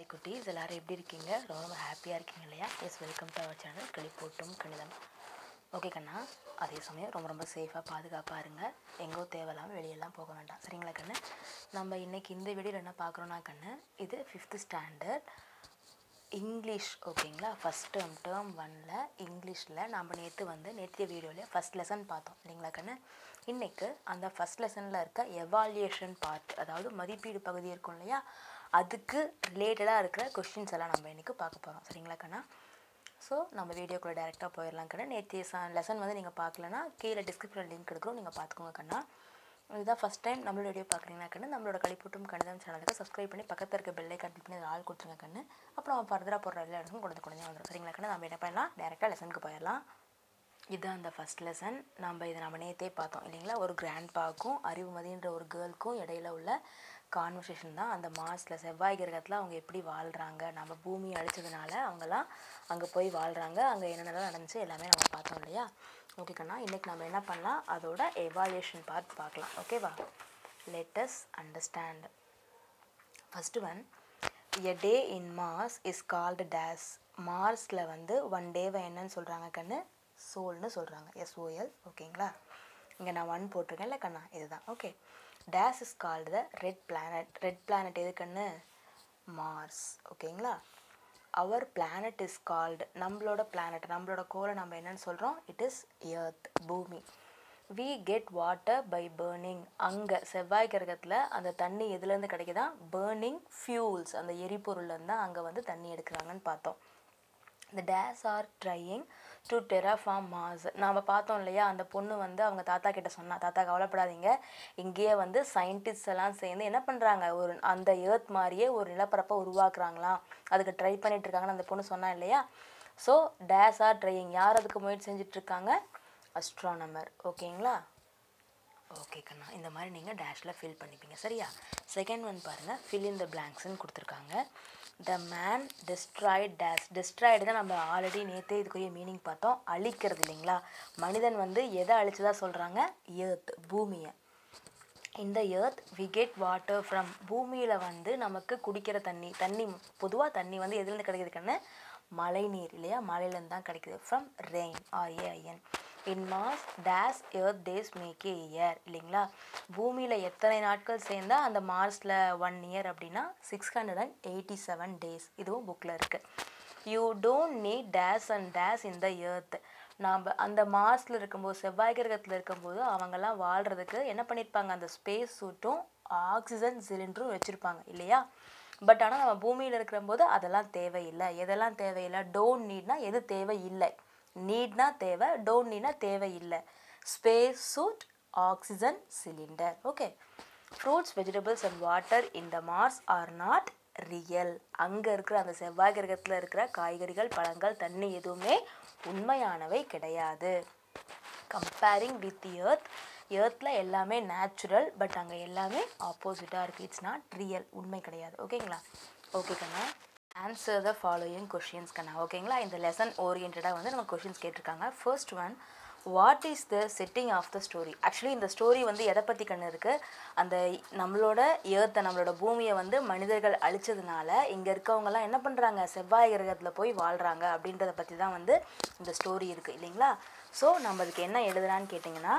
குட்டீஸ் எல்லாரும் எப்படி இருக்கீங்க ரொம்ப ரொம்ப ஹாப்பியாக இருக்கீங்க இல்லையா yes welcome to our channel கிளிப்போட்டும் கணிதம் ஓகே கண்ணா அதே சமயம் ரொம்ப ரொம்ப சேஃபாக பாதுகாப்பாக இருங்க எங்கோ தேவையில்லாமல் வெளியெல்லாம் போக வேண்டாம் சரிங்களா கண்ணு நம்ம இன்னைக்கு இந்த வீடியோவில் என்ன பார்க்குறோன்னா கண்ணு இது ஃபிஃப்த்து ஸ்டாண்டர்ட் இங்கிலீஷ் ஓகேங்களா ஃபஸ்ட் டேர்ம் டேர்ம் ஒனில் இங்கிலீஷில் நம்ம நேற்று வந்து நேற்றைய வீடியோவில் ஃபஸ்ட் லெசன் பார்த்தோம் இல்லைங்களா கண்ணு இன்றைக்கு அந்த ஃபஸ்ட் லெசனில் இருக்க எவால்யூஷன் பார்ட் அதாவது மதிப்பீடு பகுதி இருக்கும் இல்லையா அதுக்கு ரிலேட்டடாக இருக்கிற கொஷின்ஸ் எல்லாம் நம்ம இன்றைக்கி பார்க்க போகிறோம் சரிங்களா கண்ணா ஸோ நம்ம வீடியோக்குள்ளே டேரெக்டாக போயிடலாம் கண்ணா நேற்றைய ச லெசன் வந்து நீங்கள் பார்க்கலன்னா கீழே டிஸ்கிரிப்ஷனில் லிங்க் எடுக்கிறோம் நீங்கள் பார்த்துக்கோங்க கண்ணா இதுதான் ஃபஸ்ட் டைம் நம்மளோட வீடியோ பார்க்குறீங்கன்னா கண்ணு நம்மளோட கழிப்பூட்டும் கணிதம் சேனலுக்கு சப்ஸ்கிரைப் பண்ணி பக்கத்தில் இருக்க பெல்லை கட் பண்ணி அதில் ஆள் கொடுத்துருங்க கண்ணு அப்புறம் அவன் ஃபர்தராக போடுற எல்லா இடத்துக்கும் கொடுத்து கொடுத்து வந்துடும் சரிங்களா கண்ணு நம்ம என்ன பண்ணலாம் டேரெக்டாக லெசனுக்கு போயிடலாம் இதுதான் அந்த ஃபஸ்ட் லெசன் நம்ம இதை நம்ம நேற்றே பார்த்தோம் இல்லைங்களா ஒரு கிராண்ட் பாக்கும் அறிவுமதின்ற ஒரு கேர்ளுக்கும் இடையில உள்ள கான்வர்சேஷன் தான் அந்த மாஸில் செவ்வாய் கிரகத்தில் அவங்க எப்படி வாழ்கிறாங்க நம்ம பூமி அழிச்சதுனால அவங்கெல்லாம் அங்கே போய் வாழ்கிறாங்க அங்கே என்னென்னலாம் நடந்துச்சு எல்லாமே நம்ம பார்த்தோம் இல்லையா ஓகே கண்ணா இன்றைக்கி நம்ம என்ன பண்ணலாம் அதோட எவாலுவேஷன் பார்ட் பார்க்கலாம் ஓகேவா let's understand first one a day in Mars is called days மார்ஸில் வந்து ஒன் டேவை என்னன்னு சொல்கிறாங்க கண்ணு சோல்னு சொல்கிறாங்க எஸ்ஓஎல் ஓகேங்களா இங்கே நான் ஒன் போட்டிருக்கேன் இல்லை கண்ணா இதுதான் okay days is called the red planet red planet எது கண்ணு மார்ஸ் ஓகேங்களா அவர் பிளானட் இஸ் கால்டு நம்மளோட பிளானட் நம்மளோட கோலை நம்ம என்னன்னு சொல்கிறோம் இட் இஸ் எர்த் பூமி we get water by burning அங்கே செவ்வாய் கிரகத்தில் அந்த தண்ணி எதுலேருந்து கிடைக்குதா பேர்னிங் ஃபியூல்ஸ் அந்த எரிபொருள்லேருந்து தான் அங்கே வந்து தண்ணி எடுக்கிறாங்கன்னு பார்த்தோம் இந்த days are trying to terraform Mars நாம் பார்த்தோம் இல்லையா அந்த பொண்ணு வந்து அவங்க தாத்தா கிட்ட சொன்னா தாத்தா கவலைப்படாதீங்க இங்கேயே வந்து சயின்டிஸ்ட் எல்லாம் சேர்ந்து என்ன பண்ணுறாங்க ஒரு அந்த ஏர்த் மாதிரியே ஒரு நிலப்பரப்பை உருவாக்குறாங்களாம் அதுக்கு ட்ரை பண்ணிட்டு இருக்காங்கன்னு அந்த பொண்ணு சொன்னா இல்லையா ஸோ டேஸ் ஆர் ட்ரையிங் யார் அதுக்கு முயற்சி செஞ்சுட்டு இருக்காங்க அஸ்ட்ரானமர் ஓகேங்களா ஓகே கண்ணா இந்த மாதிரி நீங்கள் டேஷில் ஃபில் பண்ணிப்பீங்க சரியா செகண்ட் ஒன் பாருங்கள் ஃபில் இன் த பிளாங்க்ஸ்ன்னு கொடுத்துருக்காங்க the man destroyed days destroyed தான் நம்ம ஆல்ரெடி நேற்றே இதுக்குரிய மீனிங் பார்த்தோம் அழிக்கிறது இல்லைங்களா மனிதன் வந்து எதை அழிச்சதா சொல்கிறாங்க ஏர்த் பூமியை இந்த earth we get water from பூமியில் வந்து நமக்கு குடிக்கிற தண்ணி தண்ணி பொதுவாக தண்ணி வந்து எதுலேருந்து கிடைக்குதுக்குன்னு மழை நீர் இல்லையா மழையிலேருந்து தான் கிடைக்குது from rain R A I N in Mars days earth days make a year இல்லைங்களா பூமியில் எத்தனை நாட்கள் சேர்ந்தால் அந்த மார்ஸில் ஒன் இயர் அப்படின்னா six hundred and eighty seven days இதுவும் புக்கில் இருக்குது you don't need days and days in the earth நாம் அந்த மார்ஸில் இருக்கும்போது செவ்வாய் கிரகத்தில் இருக்கும்போது அவங்கெல்லாம் வாழ்கிறதுக்கு என்ன பண்ணியிருப்பாங்க அந்த ஸ்பேஸ் சூட்டும் ஆக்சிஜன் சிலிண்டரும் வச்சுருப்பாங்க இல்லையா பட் ஆனால் நம்ம பூமியில் இருக்கிறம்போது அதெல்லாம் தேவையில்லை எதெல்லாம் தேவையில்லை டோன்ட் நீட்னா எது தேவையில்லை நீட்னா தேவை டோன்ட் நீட்னா தேவையில்லை space suit oxygen cylinder okay fruits vegetables and water in the Mars are not real அங்கே இருக்கிற அந்த செவ்வாய் கிரகத்தில் இருக்கிற காய்கறிகள் பழங்கள் தண்ணி எதுவுமே உண்மையானவை கிடையாது கம்பேரிங் வித் எர்த் எர்த்தில் எல்லாமே நேச்சுரல் பட் அங்கே எல்லாமே ஆப்போசிட்டாக இருக்குது இட்ஸ் நாட் ரியல் உண்மை கிடையாது ஓகேங்களா ஓகே கண்ணா ஆன்சர் த ஃபாலோயிங் கொஷின்ஸ் கண்ணா ஓகேங்களா இந்த லெசன் ஓரியன்டாக வந்து நம்ம கொஷின்ஸ் கேட்டிருக்காங்க first one what is the setting of the story actually இந்த ஸ்டோரி வந்து எதை பற்றி கண்ணு இருக்குது அந்த நம்மளோட ஏர்த்தை நம்மளோட பூமியை வந்து மனிதர்கள் அழிச்சதுனால இங்கே இருக்கவங்கலாம் என்ன பண்ணுறாங்க செவ்வாய் கிரகத்தில் போய் வாழ்கிறாங்க அப்படின்றத பற்றி தான் வந்து இந்த ஸ்டோரி இருக்குது இல்லைங்களா ஸோ நம்ம அதுக்கு என்ன எழுதுறான்னு கேட்டிங்கன்னா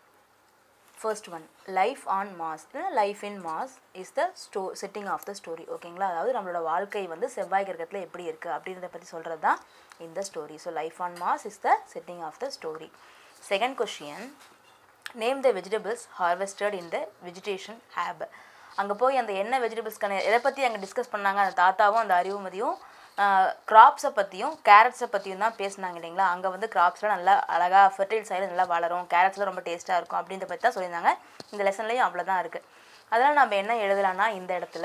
first one life on Mars life in Mars is the ஸ்டோ செட்டிங் ஆஃப் த ஸ்டோரி ஓகேங்களா அதாவது நம்மளோட வாழ்க்கை வந்து செவ்வாய் கிரகத்தில் எப்படி இருக்குது அப்படின்றத பற்றி சொல்கிறது தான் இந்த story so life on Mars is the setting of the story second question name the vegetables harvested in the vegetation hab அங்கே போய் அந்த என்ன வெஜிடபிள்ஸ்க்கான எதை பற்றி அங்கே டிஸ்கஸ் பண்ணாங்க அந்த தாத்தாவும் அந்த அறிவுமதியும் க்ராப்ஸை பற்றியும் கேரட்ஸை பற்றியும் தான் பேசினாங்க இல்லைங்களா அங்கே வந்து க்ராப்ஸ்லாம் நல்லா அழகாக ஃபெர்டைல் சைடில் நல்லா வளரும் கேரட்ஸ்லாம் ரொம்ப டேஸ்ட்டாக இருக்கும் அப்படின்ற பற்றி தான் சொல்லியிருந்தாங்க இந்த லெசன்லேயும் அவ்வளோதான் இருக்குது அதனால் நம்ம என்ன எழுதலாம்னா இந்த இடத்துல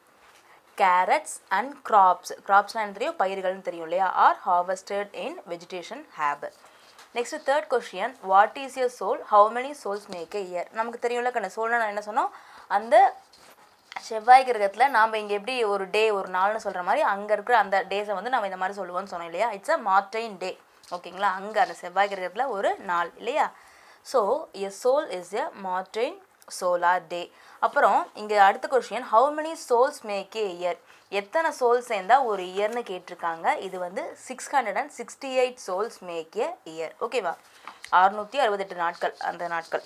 கேரட்ஸ் அண்ட் க்ராப்ஸ் க்ராப்ஸ்னால் என்ன தெரியும் பயிர்கள்னு தெரியும் இல்லையா are harvested in vegetation hab next third question what is your sol how many sols make a year நமக்கு தெரியும்ல கண்ணு சோல்னா நான் என்ன சொன்னோம் அந்த செவ்வாய் கிரகத்தில் நாம் இங்கே எப்படி ஒரு டே ஒரு நாள்னு சொல்கிற மாதிரி அங்கே இருக்கிற அந்த டேஸை வந்து நம்ம இந்த மாதிரி சொல்லுவோம்னு சொன்னோம் இல்லையா இட்ஸ் அ மார்டைன் டே ஓகேங்களா அங்கே அந்த செவ்வாய் கிரகத்தில் ஒரு நாள் இல்லையா so a sol is a Martian solar day அப்புறம் இங்கே அடுத்த question how many sols make a year எத்தனை சோல் சேர்ந்தா ஒரு இயர்னு கேட்டிருக்காங்க இது வந்து six hundred and sixty eight sols make a year ஓகேவா அறுநூற்றி அறுபத்தெட்டு நாட்கள் அந்த நாட்கள்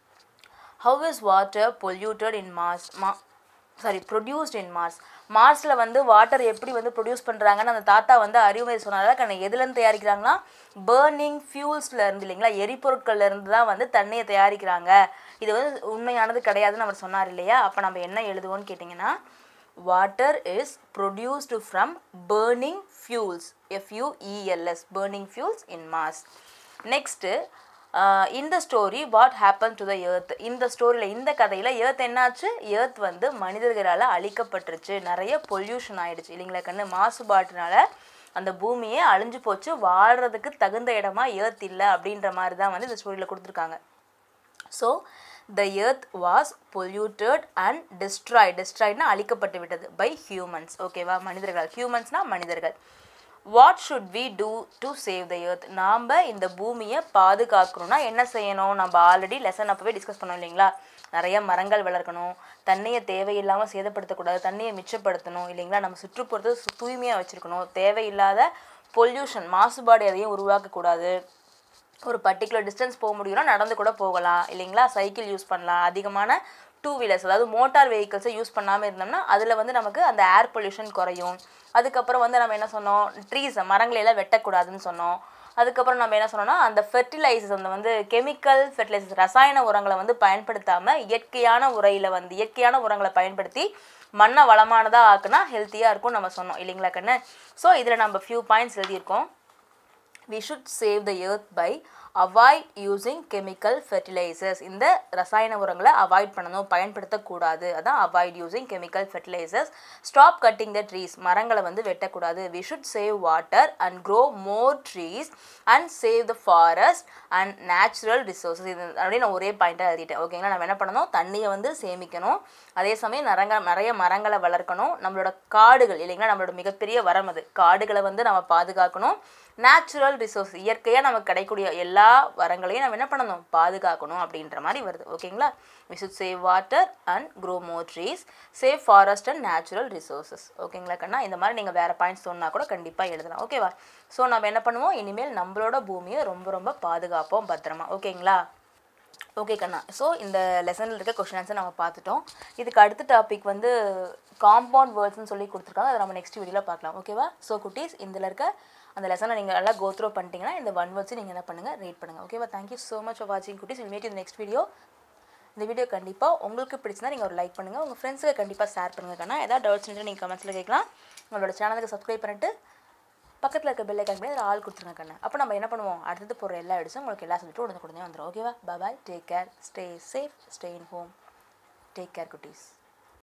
how is water polluted in Mars மா சாரி ப்ரொடியூஸ்ட் இன் மார்ஸ் மார்ஸில் வந்து வாட்டர் எப்படி வந்து ப்ரொடியூஸ் பண்ணுறாங்கன்னு அந்த தாத்தா வந்து அறிவுரை சொன்னால கண்ண எதுலேருந்து தயாரிக்கிறாங்கன்னா பேர்னிங் ஃபியூல்ஸில் இருந்து இல்லைங்களா எரிபொருட்கள்ல இருந்து தான் வந்து தண்ணியை தயாரிக்கிறாங்க இது வந்து உண்மையானது கிடையாதுன்னு அவர் சொன்னார் இல்லையா அப்போ நம்ம என்ன எழுதுவோம்னு கேட்டிங்கன்னா water is produced from burning fuels F U E L S burning fuels in Mars next இந்த story what happen to the earth இந்த ஸ்டோரியில் இந்த கதையில் எர்த் என்னாச்சு எர்த் வந்து மனிதர்களால் அழிக்கப்பட்டுருச்சு நிறைய பொல்யூஷன் ஆயிடுச்சு இல்லைங்களா கண்ணு மாசுபாட்டினால அந்த பூமியே அழிஞ்சு போச்சு வாழ்கிறதுக்கு தகுந்த இடமா எர்த் இல்லை அப்படின்ற மாதிரி தான் வந்து இந்த ஸ்டோரியில் கொடுத்துருக்காங்க so the earth was polluted and destroyed டிஸ்ட்ராய்ட்னா அழிக்கப்பட்டு விட்டது பை ஹியூமன்ஸ் ஓகேவா மனிதர்கள் ஹியூமன்ஸ்னால் மனிதர்கள் what should we do to save the earth நாம் இந்த பூமியை பாதுகாக்கணும்னா என்ன செய்யணும் நம்ம ஆல்ரெடி லெசன் அப்போவே டிஸ்கஸ் பண்ணோம் இல்லைங்களா நிறைய மரங்கள் வளர்க்கணும் தண்ணியை தேவையில்லாமல் சேதப்படுத்தக்கூடாது தண்ணியை மிச்சப்படுத்தணும் இல்லைங்களா நம்ம சுற்றுப்புறத்தை சு- தூய்மையாக வச்சுருக்கணும் தேவையில்லாத பொல்யூஷன் மாசுபாடு எதையும் உருவாக்கக்கூடாது ஒரு பர்டிகுலர் டிஸ்டன்ஸ் போக முடியும்னா நடந்து கூட போகலாம் இல்லைங்களா சைக்கிள் யூஸ் பண்ணலாம் அதிகமான டூ வீலர்ஸ் அதாவது மோட்டார் வெஹிக்கிள்ஸை யூஸ் பண்ணாமல் இருந்தோம்னா அதில் வந்து நமக்கு அந்த ஏர் பொல்யூஷன் குறையும் அதுக்கப்புறம் வந்து நம்ம என்ன சொன்னோம் ட்ரீஸ் மரங்களை எல்லாம் வெட்டக்கூடாதுன்னு சொன்னோம் அதுக்கப்புறம் நம்ம என்ன சொன்னோம்னா அந்த ஃபெர்டிலைசர்ஸ் அந்த வந்து கெமிக்கல் ஃபெர்டிலைசர்ஸ் ரசாயன உரங்களை வந்து பயன்படுத்தாமல் இயற்கையான உரையில் வந்து இயற்கையான உரங்களை பயன்படுத்தி மண்ணை வளமானதாக ஆக்குனா ஹெல்த்தியாக இருக்கும் நம்ம சொன்னோம் இல்லைங்களா கண்ணு ஸோ இதில் நம்ம ஃபியூ பாயிண்ட்ஸ் எழுதியிருக்கோம் we should save the earth by avoid using chemical fertilizers இந்த ரசாயன உரங்களை அவாய்ட் பண்ணணும் பயன்படுத்தக்கூடாது அதான் avoid using chemical fertilizers stop cutting the trees மரங்களை வந்து வெட்டக்கூடாது we should save water and grow more trees and save the forest and natural resources இது அப்படின்னு நான் ஒரே பாயிண்ட்டாக எழுதிட்டேன் ஓகேங்களா நம்ம என்ன பண்ணணும் தண்ணியை வந்து சேமிக்கணும் அதே சமயம் நிறைய நிறைய மரங்களை வளர்க்கணும் நம்மளோட காடுகள் இல்லைங்களா நம்மளோட மிகப்பெரிய வரம் அது காடுகளை வந்து நம்ம பாதுகாக்கணும் நேச்சுரல் ரிசோர்ஸ் இயற்கையாக நமக்கு கிடைக்கக்கூடிய எல்லா வரங்களையும் நம்ம என்ன பண்ணணும் பாதுகாக்கணும் அப்படின்ற மாதிரி வருது ஓகேங்களா we should save water and grow more trees save forest and natural resources ஓகேங்களா கண்ணா இந்த மாதிரி நீங்கள் வேறு பாயிண்ட்ஸ் சொன்னால் கூட கண்டிப்பாக எழுதலாம் ஓகேவா ஸோ நம்ம என்ன பண்ணுவோம் இனிமேல் நம்மளோட பூமியை ரொம்ப ரொம்ப பாதுகாப்போம் பத்திரமா ஓகேங்களா ஓகே கண்ணா ஸோ இந்த லெசனில் இருக்க கொஷின் ஆன்சர் நம்ம பார்த்துட்டோம் இதுக்கு அடுத்த டாபிக் வந்து காம்பவுண்ட் வேர்ட்ஸ்னு சொல்லி கொடுத்துருக்காங்க அதை நம்ம நெக்ஸ்ட் வீடியோவில் பார்க்கலாம் ஓகேவா ஸோ குட்டீஸ் இதில் இருக்க அந்த லெசனை நீங்கள் நல்லா கோ த்ரோ பண்ணிட்டீங்கன்னா இந்த ஒன் வேர்ட்ஸ் நீங்கள் என்ன பண்ணுங்கள் ரீட் பண்ணுங்கள் ஓகேவா தேங்க்யூ ஸோ மச் ஃபார் வாட்சிங் குட்டீஸ் வில் மீட் இந்த நெக்ஸ்ட் வீடியோ இந்த வீடியோ கண்டிப்பாக உங்களுக்கு பிடிச்சிருந்தா நீங்கள் ஒரு லைக் பண்ணுங்கள் உங்கள் ஃப்ரெண்ட்ஸுக்கு கண்டிப்பாக ஷேர் பண்ணுங்கள் கண்ணா ஏதாவது டவுட்ஸ் இருந்தால் நீங்கள் கமெண்ட்ஸில் கேட்கலாம் உங்களோட சேனலுக்கு சப்ஸ்கிரைப் பண்ணிட்டு பக்கத்தில் இருக்க பெல் ஐக்கான் பண்ணி அதில் ஆள் கொடுத்துருங்க கண்ணு அப்போ நம்ம என்ன பண்ணுவோம் அடுத்தது போகிற எல்லா வீடியோஸும் உங்களுக்கு எல்லா சப்ஜெக்ட்டும் உடனே உடனே வந்துடும் ஓகேவா bye take care stay safe stay in home take care குட்டீஸ்